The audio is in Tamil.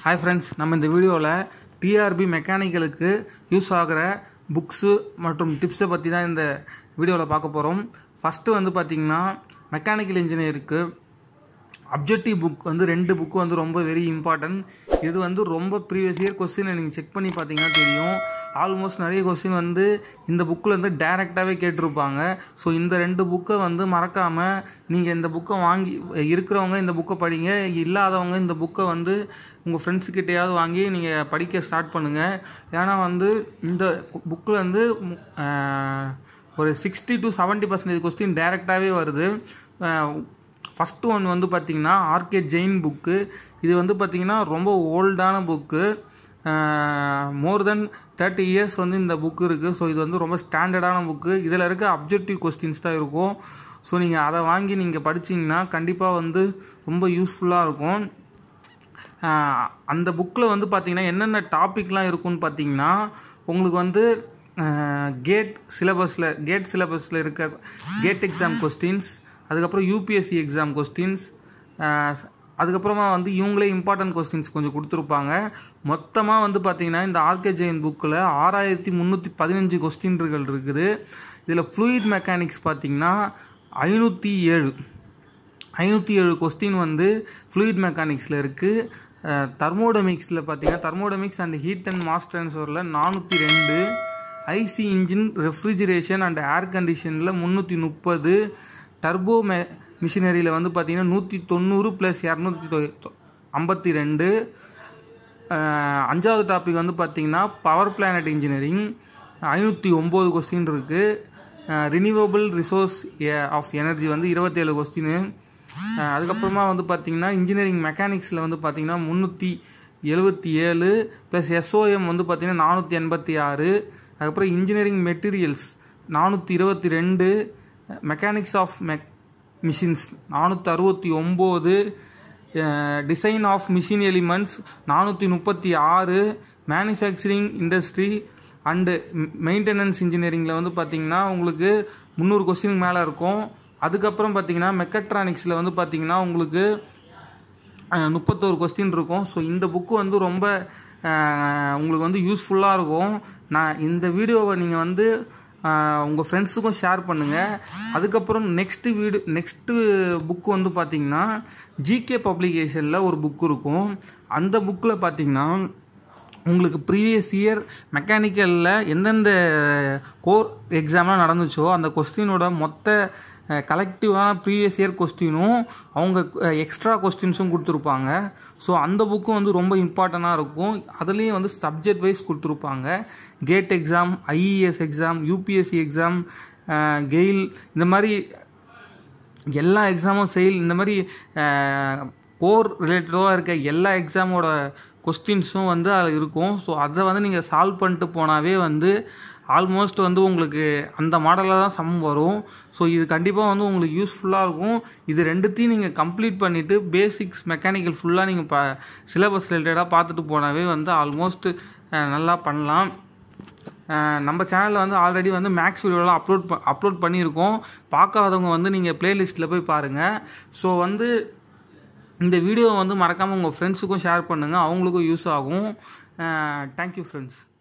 ஹாய் ஃப்ரெண்ட்ஸ் நம்ம இந்த வீடியோவில் டிஆர்பி மெக்கானிக்கலுக்கு யூஸ் ஆகிற புக்ஸு மற்றும் டிப்ஸை பற்றி தான் இந்த வீடியோவில் பார்க்க போகிறோம் ஃபஸ்ட்டு வந்து பார்த்திங்கன்னா மெக்கானிக்கல் இன்ஜினியருக்கு அப்ஜெக்டிவ் புக் வந்து ரெண்டு புக்கு வந்து ரொம்ப வெரி இம்பார்ட்டன்ட் இது வந்து ரொம்ப ப்ரீவியஸ் இயர் கொஸ்டினை நீங்கள் செக் பண்ணி பார்த்தீங்கன்னா தெரியும் ஆல்மோஸ்ட் நிறைய கொஸ்டின் வந்து இந்த புக்கில் வந்து டைரெக்டாகவே கேட்டிருப்பாங்க ஸோ இந்த ரெண்டு புக்கை வந்து மறக்காமல் நீங்கள் இந்த புக்கை வாங்கி இருக்கிறவங்க இந்த புக்கை படிங்க இல்லாதவங்க இந்த புக்கை வந்து உங்கள் ஃப்ரெண்ட்ஸுக்கிட்டையாவது வாங்கி நீங்கள் படிக்க ஸ்டார்ட் பண்ணுங்கள் ஏன்னா வந்து இந்த புக்கில் வந்து ஆஹ், ஒரு sixty to seventy percentage question டைரெக்டாகவே வருது ஆஹ், ஃபஸ்ட்டு ஒன் வந்து பார்த்திங்கன்னா ஆர்கே ஜெயின் புக்கு இது வந்து பார்த்திங்கன்னா ரொம்ப ஓல்டான book more then thirty years வந்து இந்த புக்கு இருக்குது ஸோ இது வந்து ரொம்ப ஸ்டாண்டர்டான புக்கு இதில் இருக்க அப்ஜெக்டிவ் கொஸ்டின்ஸ் தான் இருக்கும் ஸோ நீங்கள் அதை வாங்கி நீங்கள் படிச்சீங்கன்னா கண்டிப்பாக வந்து ரொம்ப யூஸ்ஃபுல்லாக இருக்கும் ஆஹ் அந்த புக்கில் வந்து பார்த்தீங்கன்னா என்னென்ன டாபிக்லாம் இருக்குன்னு பார்த்தீங்கன்னா உங்களுக்கு வந்து கேட் சிலபஸில் கேட் சிலபஸில் இருக்க கேட் எக்ஸாம் கொஸ்டின்ஸ் அதுக்கப்புறம் யூபிஎஸ்சி எக்ஸாம் கொஸ்டின்ஸ் அதுக்கப்புறமா வந்து இவங்களே இம்பார்ட்டன்ட் கொஸ்டின்ஸ் கொஞ்சம் கொடுத்துருப்பாங்க மொத்தமாக வந்து பார்த்தீங்கன்னா இந்த ஆர்கே ஜெயின் புக்கில் ஆறாயிரத்தி முந்நூற்றி பதினஞ்சு கொஸ்டின்கள் இருக்குது இதில் ஃப்ளூயிட் மெக்கானிக்ஸ் பார்த்தீங்கன்னா ஐநூற்றி ஏழு ஐநூற்றி ஏழு கொஸ்டின் வந்து ஃப்ளூயிட் மெக்கானிக்ஸில் இருக்குது தர்மோடமிக்ஸில் பார்த்தீங்கன்னா thermodynamics and heat and mass ட்ரான்ஸ்ஃபரில் நானூற்றி ரெண்டு IC engine refrigeration and air கண்டிஷனில் முந்நூற்றி முப்பது டர்போ மெ மிஷினரியில் வந்து பார்த்தீங்கன்னா நூற்றி தொண்ணூறு ப்ளஸ் இரநூத்தி ஐம்பத்தி ரெண்டு அஹ் அஞ்சாவது டாபிக் வந்து பார்த்தீங்கன்னா பவர் பிளானட் இன்ஜினியரிங் ஐநூற்றி ஒம்பது கொஸ்டின் இருக்குது ரினியூவபிள் ரிசோர்ஸ் ஆஃப் எனர்ஜி வந்து இருபத்தேழு கொஸ்டின் அதுக்கப்புறமா வந்து பார்த்தீங்கன்னா இன்ஜினியரிங் மெக்கானிக்ஸில் வந்து பார்த்தீங்கன்னா முந்நூற்றி எழுபத்தி ஏழு ப்ளஸ் எஸ்ஓஎம் வந்து பார்த்தீங்கன்னா நானூற்றி எண்பத்தி ஆறு அதுக்கப்புறம் இன்ஜினியரிங் மெட்டீரியல்ஸ் நானூற்றி இருபத்தி ரெண்டு மெக்கானிக்ஸ் ஆஃப் மெக் மிஷின்ஸ் நானூற்றி அறுபத்தி ஒம்பது டிசைன் ஆஃப் மிஷின் எலிமெண்ட்ஸ் நானூற்றி முப்பத்தி ஆறு மேனுஃபேக்சரிங் இண்டஸ்ட்ரி அண்டு மெயின்டெனன்ஸ் இன்ஜினியரிங்கில் வந்து பார்த்தீங்கன்னா உங்களுக்கு முந்நூறு கொஸ்டினுக்கு மேலே இருக்கும் அதுக்கப்புறம் பார்த்தீங்கன்னா மெக்கட்ரானிக்ஸில் வந்து பார்த்தீங்கன்னா உங்களுக்கு அஹ், முப்பத்தோரு கொஸ்டின் இருக்கும் ஸோ இந்த புக்கு வந்து ரொம்ப அஹ், உங்களுக்கு வந்து யூஸ்ஃபுல்லாக இருக்கும் நான் இந்த வீடியோவை நீங்கள் வந்து உங்கள் ஃப்ரெண்ட்ஸுக்கும் ஷேர் பண்ணுங்கள் அதுக்கப்புறம் நெக்ஸ்ட்டு வீடு நெக்ஸ்ட்டு புக்கு வந்து பார்த்தீங்கன்னா ஜிகே பப்ளிகேஷனில் ஒரு புக் இருக்கும் அந்த புக்கில் பார்த்தீங்கன்னா உங்களுக்கு ப்ரீவியஸ் இயர் மெக்கானிக்கலில் எந்தெந்த கோர் எக்ஸாம்லாம் நடந்துச்சோ அந்த கொஸ்டினோட மொத்த கலெக்டிவான ப்ரீவியஸ் இயர் கொஸ்டினும் அவங்க எக்ஸ்ட்ரா கொஸ்டின்ஸும் கொடுத்துருப்பாங்க ஸோ அந்த புக்கும் வந்து ரொம்ப இம்பார்ட்டண்ட்டாக இருக்கும் அதுலேயும் வந்து சப்ஜெக்ட் வைஸ் கொடுத்துருப்பாங்க GATE exam IES exam UPSC exam GAIL இந்த மாதிரி எல்லா எக்ஸாமும் செயல் இந்த மாதிரி கோர் ரிலேட்டடாக இருக்க எல்லா எக்ஸாமோட கொஸ்டின்ஸும் வந்து அதில் இருக்கும் ஸோ அதை வந்து நீங்கள் சால்வ் பண்ணிட்டு போனாவே வந்து ஆல்மோஸ்ட் வந்து உங்களுக்கு அந்த மாடலில் தான் சம் வரும் ஸோ இது கண்டிப்பாக வந்து உங்களுக்கு யூஸ்ஃபுல்லாக இருக்கும் இது ரெண்டுத்தையும் நீங்கள் கம்ப்ளீட் பண்ணிவிட்டு பேசிக்ஸ் மெக்கானிக்கல் ஃபுல்லாக நீங்கள் ப சிலபஸ் ரிலேட்டடாக பார்த்துட்டு போனாவே வந்து ஆல்மோஸ்ட் நல்லா பண்ணலாம் அஹ் நம்ம சேனலில் வந்து ஆல்ரெடி வந்து மேக்ஸ் வீடியோலாம் அப்லோட் ப அப்லோட் பண்ணியிருக்கோம் பார்க்காதவங்க வந்து நீங்கள் ப்ளேலிஸ்ட்டில் போய் பாருங்கள் ஸோ வந்து இந்த வீடியோவை வந்து மறக்காமல் உங்கள் ஃப்ரெண்ட்ஸுக்கும் ஷேர் பண்ணுங்கள் அவங்களுக்கும் யூஸ் ஆகும் தேங்க்யூ ஃப்ரெண்ட்ஸ்